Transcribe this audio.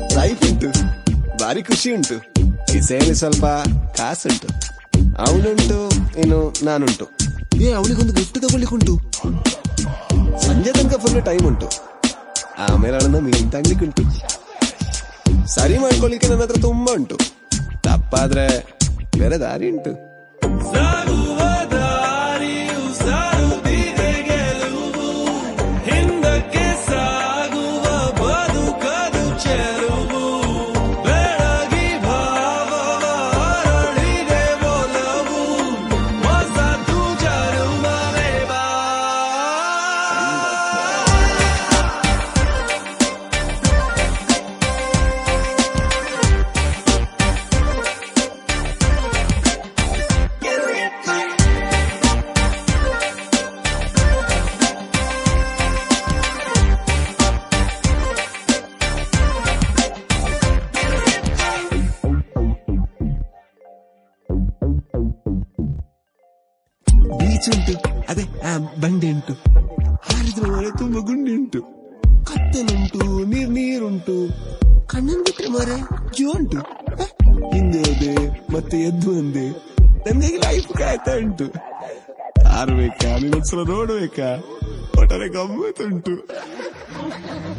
Life ಉಂಟು ಭಾರಿ ಖುಷಿ ಉಂಟು ಕಿಸೆಯಲ್ಲಿ ಸ್ವಲ್ಪ ಕಾಸುಂಟು ಅವನುಂಟು ಇನ್ನು ನಾನುಂಟು ಏ ಅವನಿಗೊಂದು ಗಿಫ್ಟ್ ತಗೊಳ್ಳಿಕ್ಕುಂಟು ಸಂಜೆ ತನಕ ಫುಲ್ ಟೈಮ್ ಉಂಟು ಆಮೇಲೆ ಅವಳನ್ನ ಮೀನ್ ತಗ್ಲಿಕ್ಕುಂಟು ಸರಿ ಮಾಡ್ಕೊಳ್ಳಿಕ್ಕೆ ನನ್ನ ಹತ್ರ ತುಂಬಾ ಉಂಟು ತಪ್ಪಾದ್ರೆ ಬೇರೆ ದಾರಿ ಉಂಟು ಸಾಗುವ ದಾರಿಯು ಸಾರುತ್ತಿದೆ ಗೆಲುವು ಹಿಂದಕ್ಕೆ ಸಾಗುವ ಬದುಕದು ಚೆಲುವು ಬೆಳಗಿ ಭಾವವ ಹರಳಿದೆ ಒಲವು ಹೊಸತು ಜರುಮನೆ ಬಾ ಬೀಚ್ ಉಂಟು ಅದೇ ಆ ಬಂಡೆ ಉಂಟು ಹಾರಿದ್ರೆ ಮರೆ ತುಂಬಾ ಗುಂಡಿ ಉಂಟು ಕತ್ತಲುಂಟು ನೀರ್ ನೀರುಂಟು ಕಣ್ಣನ್ ಬಿಟ್ರೆ ಮರೆ ಜೋ ಉಂಟು ಹ? ಹಿಂದೆ ಹೋದೆ ಮತ್ತೆ ಎದ್ದು ಬಂದೆ ನಮ್ಗೆ ಲೈಫ್ ಕಾಯ್ತಾ ಉಂಟು ಆರ್ಬೇಕಾ ನೀನೊಂದ್ಸಲ ನೋಡ್ಬೇಕಾ ಒಟ್ಟಾರೆ ಗಮ್ಮತ್ತುಂಟು